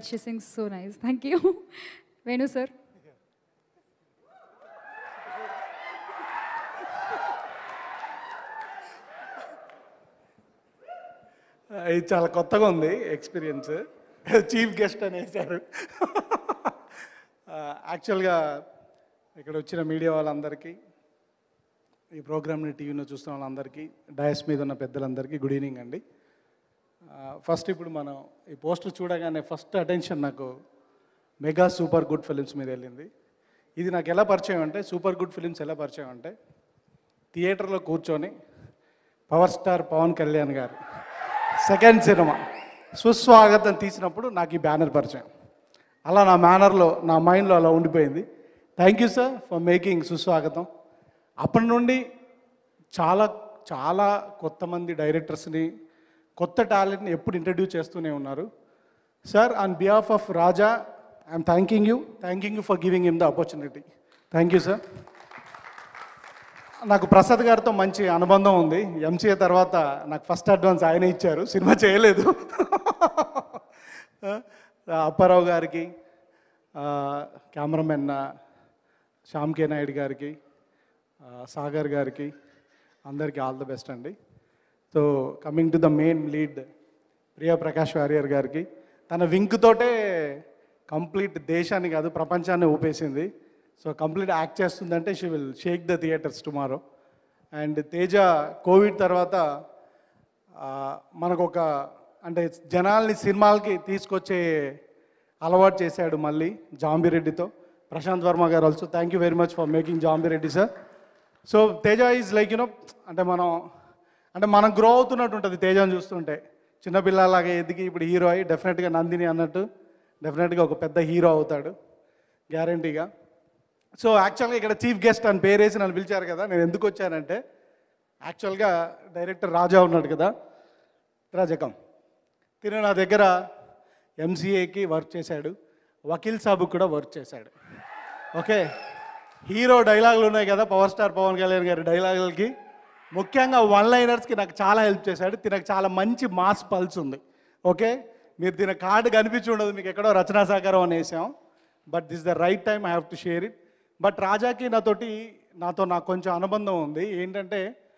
but she sings so nice thank you Venu sir ఇది చాలా కొత్తగా ఉంది ఎక్స్పీరియన్స్ చీఫ్ గెస్ట్ అని వేశారు యాక్చువల్గా ఇక్కడ వచ్చిన మీడియా వాళ్ళందరికీ ఈ ప్రోగ్రామ్ని టీవీలో చూస్తున్న వాళ్ళందరికీ డయస్ మీద ఉన్న పెద్దలందరికీ గుడ్ ఈవినింగ్ అండి ఫస్ట్ ఇప్పుడు మనం ఈ పోస్టర్ చూడగానే ఫస్ట్ అటెన్షన్ నాకు మెగా సూపర్ గుడ్ ఫిలిమ్స్ మీద వెళ్ళింది ఇది నాకు ఎలా పరిచయం అంటే సూపర్ గుడ్ ఫిలిమ్స్ ఎలా పరిచయం అంటే థియేటర్లో కూర్చొని పవర్ స్టార్ పవన్ కళ్యాణ్ గారు సెకండ్ సినిమా సుస్వాగతం తీసినప్పుడు నాకు ఈ బ్యానర్ పరిచయం అలా నా మేనర్లో నా మైండ్లో అలా ఉండిపోయింది thank you sir for making Suswagatham అప్పటి నుండి చాలా చాలా కొత్త మంది డైరెక్టర్స్ని కొత్త టాలెంట్ని ఎప్పుడు ఇంట్రడ్యూస్ చేస్తూనే ఉన్నారు sir on behalf of Raja I'm thanking you thanking you for giving him the opportunity thank you sir నాకు ప్రసాద్ గారితో మంచి అనుబంధం ఉంది ఎంసీఏ తర్వాత నాకు ఫస్ట్ అడ్వాన్స్ ఆయన ఇచ్చారు సినిమా చేయలేదు అప్పారావు గారికి కెమెరామెన్ శ్యామ్ కే నాయుడు గారికి ఆ, సాగర్ గారికి అందరికీ ఆల్ ద బెస్ట్ అండి so coming to the main lead Priya Prakash Varrier గారికి తన వింక్ తోటే కంప్లీట్ దేశాన్ని కాదు ప్రపంచాన్ని ఊపేసింది సో కంప్లీట్ యాక్ట్ చేస్తుందంటే she will shake the theatres tomorrow and Teja Covid తర్వాత ఆ, మనకు ఒక అంటే జనాల్ని సినిమాలకి తీసుకొచ్చే అలవాటు చేశాడు మళ్ళీ జాంబిరెడ్డితో ప్రశాంత్ వర్మ గారు also thank you very much for making Zombie Reddy sir so Teja is like you know అంటే మనం అంటే మనం గ్రో అవుతున్నట్టు ఉంటుంది తేజని చూస్తుంటే చిన్నపిల్లలాగా ఎదిగి ఇప్పుడు హీరో అయ్యి డెఫినెట్గా నందిని అన్నట్టు డెఫినెట్గా ఒక పెద్ద హీరో అవుతాడు గ్యారంటీగా సో యాక్చువల్గా ఇక్కడ చీఫ్ గెస్ట్ అని పేరేసి నన్ను పిలిచారు కదా నేను ఎందుకు వచ్చానంటే యాక్చువల్గా డైరెక్టర్ రాజా ఉన్నాడు కదా రాజకం తిను నా దగ్గర ఎంసీఏకి వర్క్ చేశాడు వకీల్ సాబు కూడా వర్క్ చేశాడు ఓకే హీరో డైలాగులు ఉన్నాయి కదా పవర్ స్టార్ పవన్ కళ్యాణ్ గారి డైలాగులకి ముఖ్యంగా వన్ లైనర్స్కి నాకు చాలా హెల్ప్ చేశాడు తినకు చాలా మంచి మాస్ పల్స్ ఉంది ఓకే మీరు దీని కార్డు కనిపించి ఉండదు మీకు ఎక్కడో రచనా సాగరం అని వేసాం but this the right time I have to share it but రాజాకి నాతోటి నాతో నాకు కొంచెం అనుబంధం ఉంది ఏంటంటే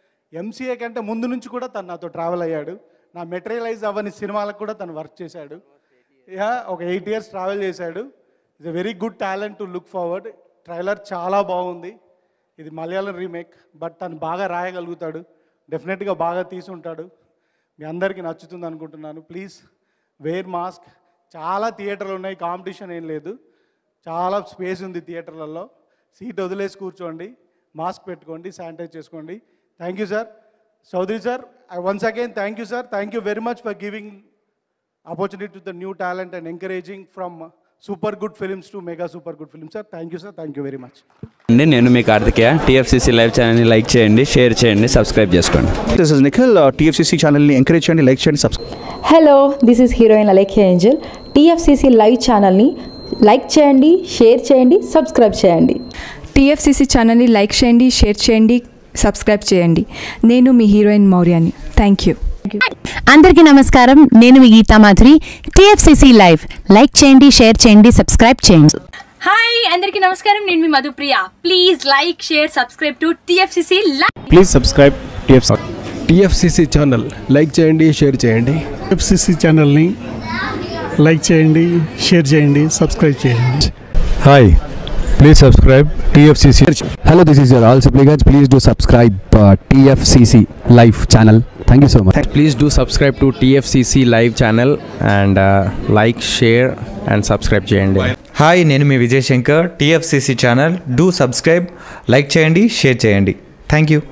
ఎంసీఏ కంటే ముందు నుంచి కూడా తను నాతో ట్రావెల్ అయ్యాడు నా మెటీరియలైజ్ అవ్వని సినిమాలకు కూడా తను వర్క్ చేశాడు యా ఒక ఎయిట్ ఇయర్స్ ట్రావెల్ చేశాడు it's a very good talent to look forward trailer చాలా బాగుంది ఇది మలయాళం రీమేక్ బట్ తను బాగా రాయగలుగుతాడు డెఫినెట్గా బాగా తీసుంటాడు మీ అందరికీ నచ్చుతుంది అనుకుంటున్నాను ప్లీజ్ వేర్ మాస్క్ చాలా థియేటర్లు ఉన్నాయి కాంపిటీషన్ ఏం లేదు చాలా స్పేస్ ఉంది థియేటర్లలో సీట్ వదిలేసి కూర్చోండి మాస్క్ పెట్టుకోండి శానిటైజ్ చేసుకోండి thank you sir Chowdary sir I once again thank you sir thank you very much for giving opportunity to the new talent and encouraging from super good films to mega super good films sir thank you sir thank you very much అండి నేను మీ Karthikeya TFCC live ఛానల్ని like చేయండి share చేయండి subscribe చేసుకోండి this is Nikhil TFCC ఛానల్ని encourage చేయండి like చేయండి subscribe hello this is heroine Alekhya angel TFCC live ఛానల్ని లైక్ చేయండి షేర్ చేయండి సబ్స్క్రైబ్ చేయండి టీఎఫ్సీసీ ఛానల్ని లైక్ చేయండి షేర్ చేయండి సబ్స్క్రైబ్ చేయండి నేను మీ హీరోయిన్ మౌర్యాని థ్యాంక్ యూ అందరికీ నమస్కారం నేను మీ Geetha Madhuri TFCC live like చేయండి షేర్ చేయండి సబ్స్క్రైబ్ చేయండి హాయ్ అందరికీ నమస్కారం నేను మీ Madhupriya please like share subscribe to TFCC live please subscribe TFC TFCC channel like చేయండి షేర్ చేయండి ఎఫ్సిసి ఛానల్ని లైక్ చేయండి షేర్ చేయండి సబ్స్క్రైబ్ చేయండి hi please subscribe TFCC hello this is your all Sipligunj please do subscribe TFCC live channel thank you so much please do subscribe to TFCC live channel and like share and subscribe చేయండి hi నేను మీ Vijay Shankar TFCC channel do subscribe like చేయండి share చేయండి thank you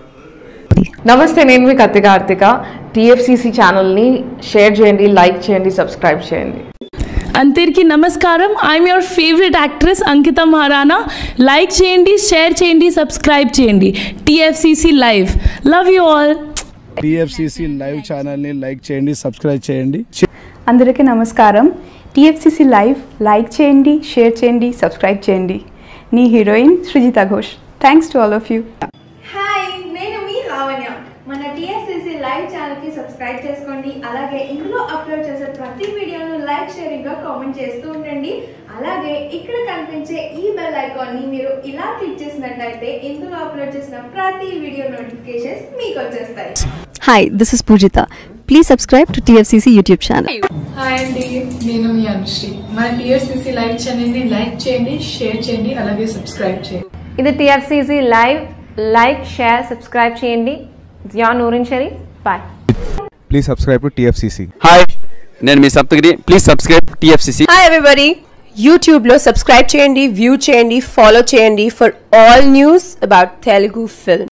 నమస్తే నేను మీ Kathi Karthika TFCC ఛానల్ని share చేయండి లైక్ చేయండి సబ్స్క్రైబ్ చేయండి అందరికీ నమస్కారం I'm your favourite actress Ankita Maharana like చేయండి షేర్ చేయండి సబ్స్క్రైబ్ చేయండి TFCC live love you all TFCC live ఛానల్ని లైక్ చేయండి సబ్స్క్రైబ్ చేయండి అందరికీ నమస్కారం టీఎఫ్సిసి లైవ్ లైక్ చేయండి షేర్ చేయండి సబ్స్క్రైబ్ చేయండి నీ heroine Srijita Ghosh thanks to all of you hi నేను మీ లావణ్య మన టిఎఫ్సిసి లైవ్ ఛానల్ కి సబ్స్క్రైబ్ చేసుకోండి అలాగే ఇందులో అప్లోడ్ చేసే ప్రతి వీడియోను లైక్ షేరింగ్ గా కామెంట్ చేస్తూ ఉండండి అలాగే ఇక్కడ కనిపించే ఈ బెల్ ఐకాన్ ని మీరు ఇలా క్లిక్ చేసినట్టయితే ఇందులో అప్లోడ్ చేసిన ప్రతి వీడియో నోటిఫికేషన్స్ మీకు వచ్చేస్తాయి hi this is Poojitha please subscribe to TFCC YouTube channel hi అండి నేను మీ అనుశ్రీ మన టీఎస్సీసీ లైవ్ ఛానల్ని లైక్ చేయండి షేర్ చేయండి అలాగే సబ్స్క్రైబ్ చేయండి ఇది TFCC live like share subscribe చేయండి Jiya Noorin Shari bye please subscribe to TFCC hi నేను మీ Saptagiri please subscribe TFCC hi everybody యూట్యూబ్లో సబ్స్క్రైబ్ చేయండి వ్యూ చేయండి ఫాలో చేయండి for all news about Telugu film